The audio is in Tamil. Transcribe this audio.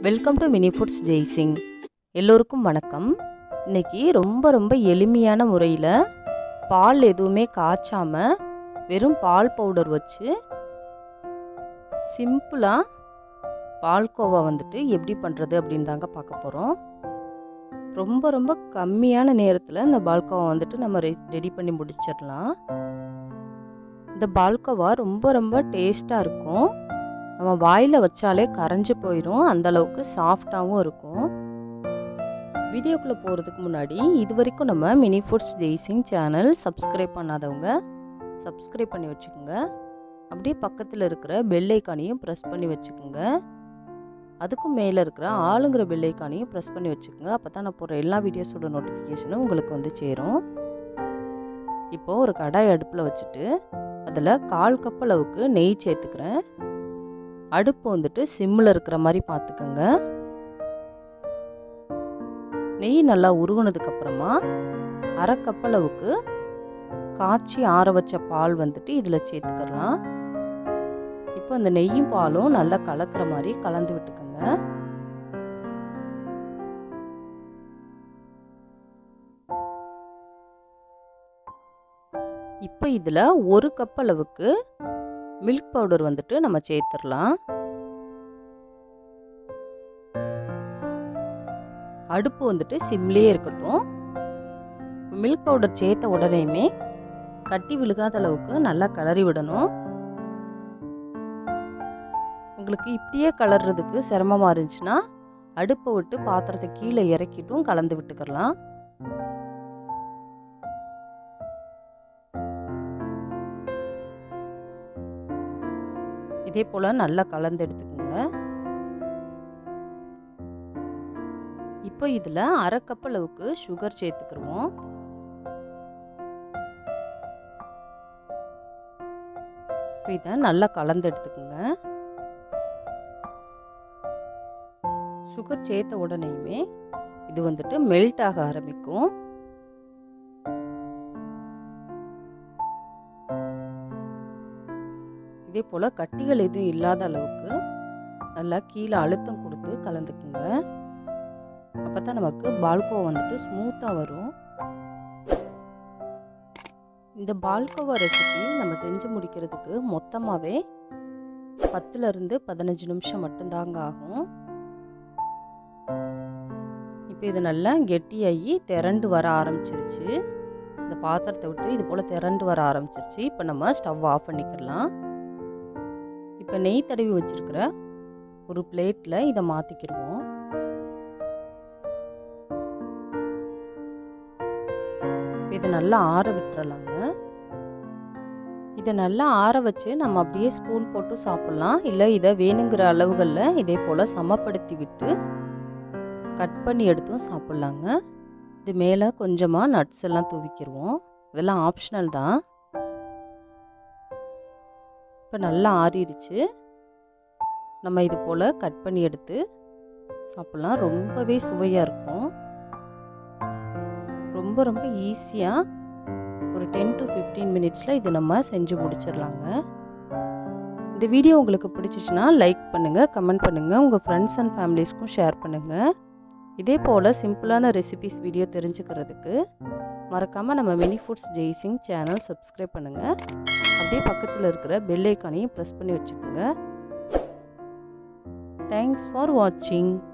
welcome to mini foods Jaisingh எல்லோருக்கும் வணக்கம் இன்னைக்கு ரொம்ப ரொம்ப எளிமையான முறையில் பால் எதுவுமே காய்ச்சாமல் வெறும் பால் பவுடர் வச்சு சிம்பிளாக பால்கோவா வந்துட்டு எப்படி பண்ணுறது அப்படின்னு தாங்க பார்க்க போகிறோம் ரொம்ப ரொம்ப கம்மியான நேரத்தில் இந்த பால்கோவா வந்துட்டு நம்ம ரெடி பண்ணி முடிச்சிடலாம் இந்த பால்கோவா ரொம்ப ரொம்ப டேஸ்ட்டாக இருக்கும் நம்ம வாயில் வச்சாலே கரைஞ்சி போயிடும் அந்த அளவுக்கு சாஃப்டாகவும் இருக்கும் வீடியோக்குள்ளே போகிறதுக்கு முன்னாடி இது வரைக்கும் நம்ம mini foods Jaisingh channel subscribe பண்ணாதவங்க சப்ஸ்கிரைப் பண்ணி வச்சுக்கோங்க அப்படியே பக்கத்தில் இருக்கிற பெல் ஐக்கானையும் ப்ரெஸ் பண்ணி வச்சுக்கோங்க அதுக்கும் மேலே இருக்கிற ஆளுங்கிற பெல் ஐக்கானையும் ப்ரெஸ் பண்ணி வச்சுக்கோங்க அப்போ தான் நான் போடுற எல்லா வீடியோஸோட நோட்டிஃபிகேஷனும் உங்களுக்கு வந்து சேரும் இப்போது ஒரு கடாய் அடுப்பில் வச்சுட்டு அதில் கால் கப் அளவுக்கு நெய் சேர்த்துக்கிறேன் அடுப்பு வந்துட்டு சிம்மில் இருக்கிற மாதிரி பார்த்துக்கோங்க நெய் நல்லா உருகுனதுக்கப்புறமா அரை கப் அளவுக்கு காய்ச்சி ஆற வச்ச பால் வந்துட்டு இதில் சேர்த்துக்கலாம் இப்போ அந்த நெய்யும் பாலும் நல்லா கலக்கிற மாதிரி கலந்து விட்டுக்கோங்க இப்போ இதில் ஒரு கப் அளவுக்கு மில்க் பவுடர் வந்துட்டு நம்ம சேர்த்துடலாம் அடுப்பு வந்துட்டு சிம்லேயே இருக்கட்டும் மில்க் பவுடர் சேர்த்த உடனேயுமே கட்டி விழுகாத அளவுக்கு நல்லா கிளறி விடணும் உங்களுக்கு இப்படியே கலர்றதுக்கு சிரமமாக இருந்துச்சுன்னா அடுப்பை விட்டு பாத்திரத்தை கீழே இறக்கிட்டும் கலந்து விட்டுக்கலாம் இதே போல் நல்லா கலந்து எடுத்துக்கோங்க இப்போ இதில் அரை கப் அளவுக்கு சுகர் சேர்த்துக்கிருவோம் இப்போ இதை நல்லா கலந்து எடுத்துக்கோங்க சுகர் சேர்த்த உடனேயுமே இது வந்துட்டு மெல்ட் ஆக ஆரம்பிக்கும் இதே போல் கட்டிகள் எதுவும் இல்லாத அளவுக்கு நல்லா கீழே அழுத்தம் கொடுத்து கலந்துக்குங்க அப்போ தான் நமக்கு பால்கோவா வந்துட்டு ஸ்மூத்தாக வரும் இந்த பால்கோவா ரெசிபி நம்ம செஞ்சு முடிக்கிறதுக்கு மொத்தமாகவே பத்துலேருந்து பதினஞ்சு நிமிஷம் மட்டும்தாங்க ஆகும் இப்போ இது நல்லா கெட்டியாகி திரண்டு வர ஆரம்பிச்சிருச்சு இந்த பாத்திரத்தை விட்டு இது போல் திரண்டு வர ஆரம்பிச்சிருச்சு இப்போ நம்ம ஸ்டவ் ஆஃப் பண்ணிக்கலாம் இப்போ நெய் தடவி வச்சுருக்கிற ஒரு பிளேட்டில் இதை மாற்றிக்கிடுவோம் இதை நல்லா ஆற விட்டுறலாங்க இதை நல்லா ஆற வச்சு நம்ம அப்படியே ஸ்பூன் போட்டு சாப்பிட்லாம் இல்லை இதை வேணுங்கிற அளவுகளில் இதே போல் சமப்படுத்தி விட்டு கட் பண்ணி எடுத்தும் சாப்பிட்லாங்க இது மேலே கொஞ்சமாக நட்ஸ் எல்லாம் தூவிக்கிடுவோம் இதெல்லாம் ஆப்ஷனல் தான் இப்போ நல்லா ஆறிடுச்சு நம்ம இது போல் கட் பண்ணி எடுத்து சாப்பிட்லாம் ரொம்பவே சுவையாக இருக்கும் ரொம்ப ரொம்ப ஈஸியாக ஒரு டென் டு ஃபிஃப்டீன் மினிட்ஸில் இது நம்ம செஞ்சு முடிச்சிடலாங்க இந்த வீடியோ உங்களுக்கு பிடிச்சிச்சின்னா லைக் பண்ணுங்கள் கமெண்ட் பண்ணுங்கள் உங்கள் ஃப்ரெண்ட்ஸ் அண்ட் ஃபேமிலிஸ்க்கும் ஷேர் பண்ணுங்கள் இதே போல் சிம்பிளான ரெசிபிஸ் வீடியோ தெரிஞ்சுக்கிறதுக்கு மறக்காமல் நம்ம mini foods Jaisingh channel subscribe பண்ணுங்கள் அப்படியே பக்கத்தில் இருக்கிற பெல் ஐக்கானையும் ப்ரெஸ் பண்ணி வச்சுக்கோங்க தேங்க்ஸ் ஃபார் வாட்சிங்